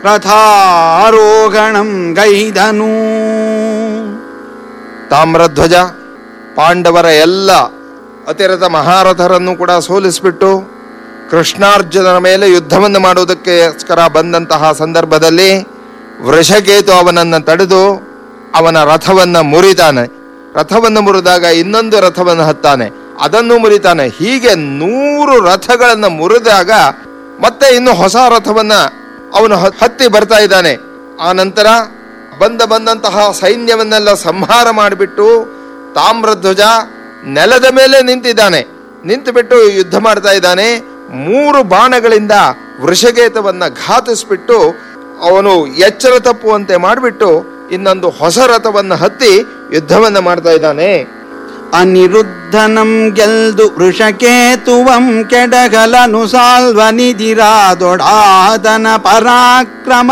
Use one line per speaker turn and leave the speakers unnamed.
ರಥಾರೋಹಣಂ ಗೈದನು
ತಾಮ್ರಧ್ವಜ ಪಾಂಡವರ ಎಲ್ಲ ಅತಿರಥ ಮಹಾರಥರನ್ನು ಕೂಡ ಸೋಲಿಸಿಬಿಟ್ಟು ಕೃಷ್ಣಾರ್ಜುನನ ಮೇಲೆ ಯುದ್ಧವನ್ನು ಮಾಡುವುದಕ್ಕೋಸ್ಕರ ಬಂದಂತಹ ಸಂದರ್ಭದಲ್ಲಿ ವೃಷಕೇತು ಅವನನ್ನು ತಡೆದು ಅವನ ರಥವನ್ನು ಮುರಿತಾನೆ ರಥವನ್ನು ಮುರಿದಾಗ ಇನ್ನೊಂದು ರಥವನ್ನು ಹತ್ತಾನೆ ಅದನ್ನು ಮುರಿತಾನೆ ಹೀಗೆ ನೂರು ರಥಗಳನ್ನು ಮುರಿದಾಗ ಮತ್ತೆ ಇನ್ನು ಹೊಸ ರಥವನ್ನ ಅವನು ಹ- ಹತ್ತಿ ಬರ್ತಾ ಇದ್ದಾನೆ ಆ ನಂತರ ಬಂದ ಬಂದಂತಹ ಸೈನ್ಯವನ್ನೆಲ್ಲ ಸಂಹಾರ ಮಾಡಿಬಿಟ್ಟು ತಾಮ್ರಧ್ವಜ ನೆಲದ ಮೇಲೆ ನಿಂತಿದ್ದಾನೆ ನಿಂತುಬಿಟ್ಟು ಯುದ್ಧ ಮಾಡ್ತಾ ಇದ್ದಾನೆ ಮೂರು ಬಾಣಗಳಿಂದ ವೃಷಗೇತವನ್ನ ಘಾತಿಸ್ಬಿಟ್ಟು ಅವನು ಎಚ್ಚರ ತಪ್ಪುವಂತೆ ಮಾಡಿಬಿಟ್ಟು ಇನ್ನೊಂದು ಹೊಸ ರಥವನ್ನು ಹತ್ತಿ ಯುದ್ಧವನ್ನ ಮಾಡ್ತಾ ಇದ್ದಾನೆ
ಅನಿರುದ್ಧನಂ ಗೆಲ್ದು ವೃಷಕೇತುವಂ ಕೆಡಗಲನು ಸಾಲ್ವ ನಿಧಿರಾದೊಡಾದನ ಪರಾಕ್ರಮ